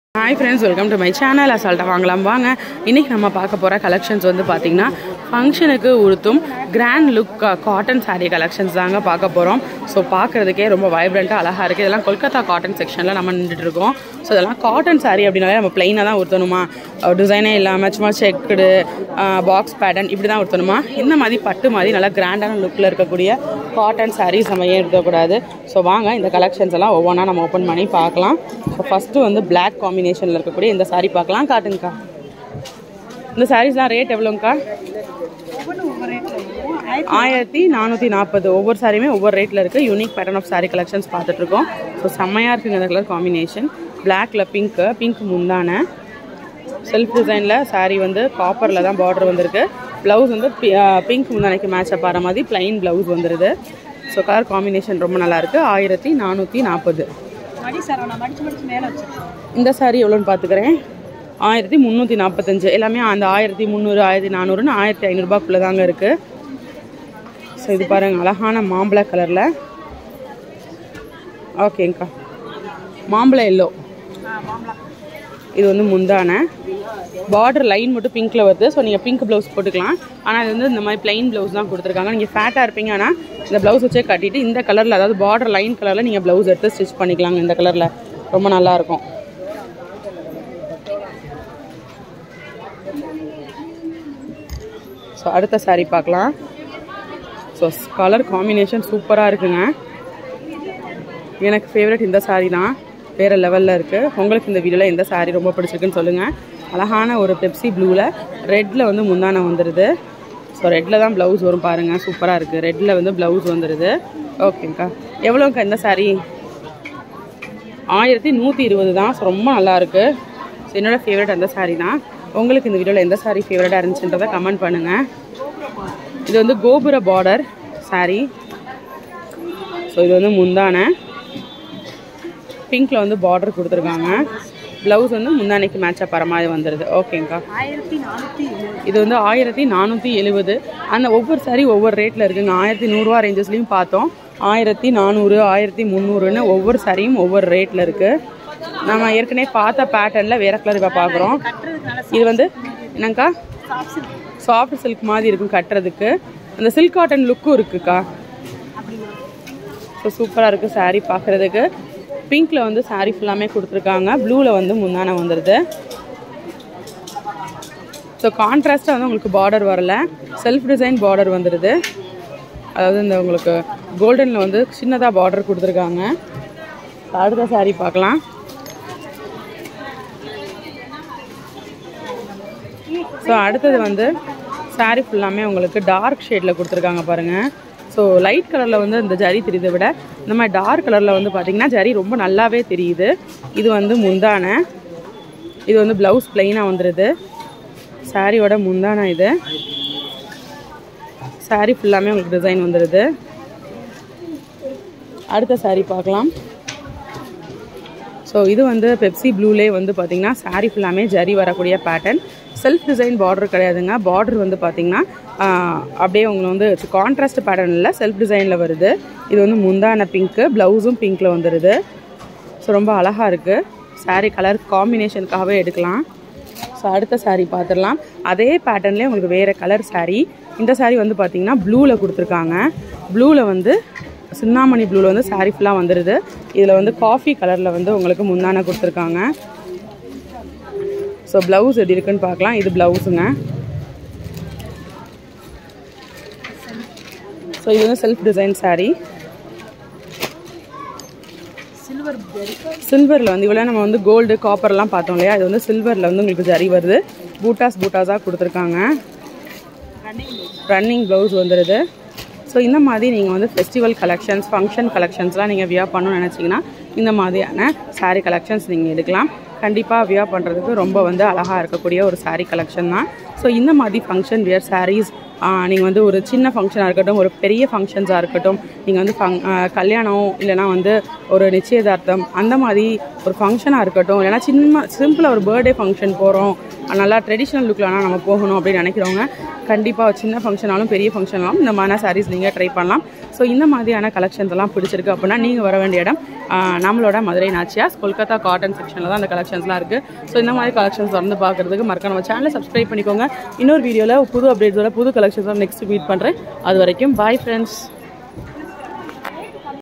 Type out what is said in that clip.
hi friends welcome to my channel அசால்ட்டாக வாங்கலாம் வாங்க இன்றைக்கி நம்ம பார்க்க போகிற கலெக்ஷன்ஸ் வந்து பார்த்திங்கன்னா ஃபங்க்ஷனுக்கு உடுத்தும் grand look cotton saree collections தாங்க பார்க்க போகிறோம் ஸோ பார்க்குறதுக்கே ரொம்ப வைப்ரண்ட்டாக அழகாக இருக்குது இதெல்லாம் கொல்கத்தா காட்டன் செக்ஷனில் நம்ம நின்றுட்டு இருக்கோம் ஸோ இதெல்லாம் காட்டன் saree அப்படின்னாலே நம்ம பிளைனாக தான் உடுத்தணுமா டிசைனே இல்லாமல் சும்மா செக்குடு பாக்ஸ் பேட்டர்ன் இப்படி தான் உடுத்தணுமா இந்த மாதிரி பட்டு மாதிரி நல்லா கிராண்டான லுக்கில் இருக்கக்கூடிய காட்டன் sarees நம்ம ஏன் எடுக்கக்கூடாது ஸோ வாங்க இந்த கலெக்ஷன்ஸ் எல்லாம் ஒவ்வொன்றா நம்ம ஓப்பன் பண்ணி பார்க்கலாம் ஸோ ஃபஸ்ட்டு வந்து Black காம்பினேஷனில் இருக்கக்கூடிய இந்த saree பார்க்கலாம் காட்டுங்கக்கா இந்த சாரீஸ்லாம் ரேட் எவ்வளோங்க்கா ஆயிரத்தி நானூற்றி நாற்பது ஒவ்வொரு சாரியுமே ஒவ்வொரு ரேட்டில் இருக்குது unique pattern of saree collections பார்த்துட்ருக்கோம் ஸோ செம்மையாக இருக்குங்க இந்த கலர் காம்பினேஷன் பிளாக்ல பிங்க்கு பிங்க் முந்தான செல்ஃப் டிசைனில் saree வந்து காப்பரில் தான் பார்டர் வந்திருக்கு ப்ளவுஸ் வந்து பிங்க் முந்தானைக்கு மேட்ச் அப் ஆகிற மாதிரி பிளைன் ப்ளவுஸ் வந்துடுது ஸோ கலர் காம்பினேஷன் ரொம்ப நல்லா இருக்கு ஆயிரத்தி நானூற்றி நாற்பது மடி சார் நான் மடிச்சு மடிச்சு மேலே வச்சிருக்கேன் இந்த saree எவ்வளோன்னு பார்த்துக்கிறேன் ஆயிரத்தி முந்நூற்றி நாற்பத்தஞ்சு எல்லாமே அந்த ஆயிரத்தி முந்நூறு ஆயிரத்தி நானூறுன்னு ஆயிரத்தி ஐநூறுரூபாக்குள்ளே தாங்க இருக்குது ஸோ இது பாருங்க அழகான மாம்பழ கலரில் ஓகேங்க்கா மாம்பழ எல்லோ இது வந்து முந்தான பார்டர் லைன் மட்டும் பிங்க்கில் வருது ஸோ நீங்கள் பிங்க் ப்ளவுஸ் போட்டுக்கலாம் ஆனால் இது வந்து இந்த மாதிரி பிளைன் ப்ளவுஸ் தான் கொடுத்துருக்காங்க நீங்கள் ஃபேட்டாக இருப்பீங்க ஆனால் இந்த ப்ளவுஸ் வச்சே கட்டிட்டு இந்த கலரில் அதாவது பார்டர் லைன் கலரில் நீங்கள் ப்ளவுஸ் எடுத்து ஸ்டிச் பண்ணிக்கலாங்க இந்த கலரில் ரொம்ப நல்லாயிருக்கும் ஸோ அடுத்த saree பார்க்கலாம் ஸோ கலர் காம்பினேஷன் சூப்பராக இருக்குங்க எனக்கு ஃபேவரட் இந்த saree தான் வேறு லெவலில் இருக்குது உங்களுக்கு இந்த வீடியோவில் எந்த saree ரொம்ப பிடிச்சிருக்குன்னு சொல்லுங்கள் அழகான ஒரு பெப்சி ப்ளூவில் ரெட்டில் வந்து முந்தானை வந்துடுது ஸோ ரெட்டில் தான் ப்ளவுஸ் வரும் பாருங்கள் சூப்பராக இருக்குது ரெட்டில் வந்து ப்ளவுஸ் வந்துடுது ஓகேங்க்கா எவ்வளோங்க்கா இந்த saree ஆயிரத்தி நூற்றி இருபது தான் ஸோ ரொம்ப நல்லா இருக்கு ஸோ என்னோட ஃபேவரட் அந்த saree தான் உங்களுக்கு இந்த வீடியோவில் எந்த saree ஃபேவரட்டாக இருந்துச்சுன்றதை கமெண்ட் பண்ணுங்கள் இது வந்து கோபுர பார்டர் saree ஸோ இது வந்து முந்தான பிங்க்கில் வந்து பார்டர் கொடுத்துருக்காங்க ப்ளவுஸ் வந்து முந்தானைக்கு மேட்ச் ஆகிற மாதிரி வந்துடுது ஓகேங்க்கா ஆயிரத்தி நானூற்றி இது வந்து ஆயிரத்தி நானூற்றி எழுபது அந்த ஒவ்வொரு சாரி ஒவ்வொரு ரேட்டில் இருக்குங்க ஆயிரத்தி நூறுரூவா ரேஞ்சஸ்லையும் பார்த்தோம் ஆயிரத்தி நானூறு ஆயிரத்தி முந்நூறுன்னு ஒவ்வொரு சாரியும் ஒவ்வொரு ரேட்டில் இருக்குது நம்ம ஏற்கனவே பார்த்த பேட்டர்னில் வேறு கலர் இப்போ பார்க்குறோம் கட்டுறதுனால இது வந்து என்னங்க்கா சாஃப்ட் சில்க் சாஃப்ட் சில்க் மாதிரி இருக்கும் கட்டுறதுக்கு அந்த சில்க் காட்டன் லுக்கும் இருக்குக்கா ஸோ சூப்பராக இருக்குது saree பார்க்குறதுக்கு பிங்க்கில் வந்து saree ஃபுல்லாமே கொடுத்துருக்காங்க ப்ளூவில் வந்து முந்தானை வந்துடுது ஸோ கான்ட்ராஸ்ட்டாக வந்து உங்களுக்கு பார்டர் வரல செல்ஃப் டிசைன் பார்டர் வந்துடுது அதாவது இந்த உங்களுக்கு கோல்டனில் வந்து சின்னதாக பார்டர் கொடுத்துருக்காங்க அடுத்த saree பார்க்கலாம் ஸோ அடுத்தது வந்து saree ஃபுல்லாமே உங்களுக்கு டார்க் ஷேடில் கொடுத்துருக்காங்க பாருங்கள் ஸோ லைட் கலரில் வந்து இந்த ஜரி தெரியுதை விட இந்த மாதிரி டார்க் கலரில் வந்து பார்த்தீங்கன்னா ஜரி ரொம்ப நல்லாவே தெரியுது இது வந்து முந்தான இது வந்து ப்ளவுஸ் பிளெயினாக வந்துடுது சாரியோட முந்தான இது saree ஃபுல்லாமே உங்களுக்கு டிசைன் வந்துடுது அடுத்த saree பார்க்கலாம் ஸோ இது வந்து பெப்சி ப்ளூலே வந்து பார்த்தீங்கன்னா saree ஃபுல்லாமே ஜரி வரக்கூடிய பேட்டர்ன் செல்ஃப் டிசைன் பார்டர் கிடையாதுங்க பார்டர் வந்து பார்த்தீங்கன்னா ஆஹ், அப்படியே உங்களுக்கு வந்து கான்ட்ராஸ்ட் பேட்டர்ன் இல்லை செல்ஃப் டிசைனில் வருது இது வந்து முந்தான பிங்க்கு ப்ளவுஸும் பிங்க்கில் வந்துடுது ஸோ ரொம்ப அழகாக இருக்குது saree கலர் காம்பினேஷனுக்காகவே எடுக்கலாம் ஸோ அடுத்த saree பார்த்துடலாம் அதே பேட்டர்ன்லேயே உங்களுக்கு வேறு கலர் saree இந்த saree வந்து பார்த்தீங்கன்னா ப்ளூவில் கொடுத்துருக்காங்க ப்ளூவில் வந்து சின்னாமணி ப்ளூவில் வந்து saree ஃபுல்லாக வந்துடுது இதில் வந்து காஃபி கலரில் வந்து உங்களுக்கு முந்தான கொடுத்துருக்காங்க ஸோ ப்ளவுஸ் எப்படி இருக்குன்னு பார்க்கலாம் இது ப்ளவுஸுங்க ஸோ இது வந்து self design saree silver zari சில்வரில் வந்து இவ்வளோ நம்ம வந்து கோல்டு காப்பர்லாம் பார்த்தோம் இல்லையா இது வந்து சில்வரில் வந்து உங்களுக்கு ஜரி வருது பூட்டாஸ் பூட்டாஸாக கொடுத்துருக்காங்க ரன்னிங் ரன்னிங் ப்ளவுஸ் வந்துடுது ஸோ இந்த மாதிரி நீங்கள் வந்து ஃபெஸ்டிவல் கலெக்ஷன்ஸ் ஃபங்க்ஷன் கலெக்ஷன்ஸ்லாம் நீங்கள் வியா பண்ணணும்னு நினச்சிங்கன்னா இந்த மாதிரியான saree கலெக்ஷன்ஸ் நீங்கள் எடுக்கலாம் கண்டிப்பாக வியா பண்ணுறதுக்கு ரொம்ப வந்து அழகாக இருக்கக்கூடிய ஒரு saree கலெக்ஷன் தான் ஸோ இந்த மாதிரி ஃபங்க்ஷன் வியர் sarees நீங்கள் வந்து ஒரு சின்ன ஃபங்க்ஷனாக இருக்கட்டும் ஒரு பெரிய ஃபங்க்ஷன்ஸாக இருக்கட்டும் நீங்கள் வந்து ஃபங் கல்யாணம் இல்லைனா வந்து ஒரு நிச்சயதார்த்தம் அந்த மாதிரி ஒரு ஃபங்க்ஷனாக இருக்கட்டும் இல்லைனா சின்ன சிம்பிளாக ஒரு பர்த்டே ஃபங்க்ஷன் போகிறோம் நல்லா ட்ரெடிஷ்னல் லுக்கில் ஆனால் நம்ம போகணும் அப்படின்னு நினைக்கிறவங்க கண்டிப்பாக சின்ன ஃபங்க்ஷனாலும் பெரிய ஃபங்க்ஷனாலும் இந்த மாதிரி சாரீஸ் நீங்கள் ட்ரை பண்ணலாம் ஸோ இந்த மாதிரியான கலெக்ஷன்ஸ் எல்லாம் பிடிச்சிருக்கு அப்படின்னா நீங்கள் வர வேண்டிய இடம் ஆஹ், நம்மளோட மதுரை நாச்சியாஸ் கொல்கத்தா காட்டன் செக்ஷனில் தான் அந்த கலெக்ஷன்ஸ்லாம் இருக்குது ஸோ இந்த மாதிரி கலெக்ஷன்ஸ் வந்து பார்க்குறதுக்கு மறக்காம நம்ம சேனலை சப்ஸ்கிரைப் பண்ணிக்கோங்க இன்னொரு வீடியோவில் புது அப்டேட்ஸோட புது கலெக்ஷன்ஸோட நெக்ஸ்ட் மீட் பண்ணுறேன் அது வரைக்கும் பாய் ஃப்ரெண்ட்ஸ்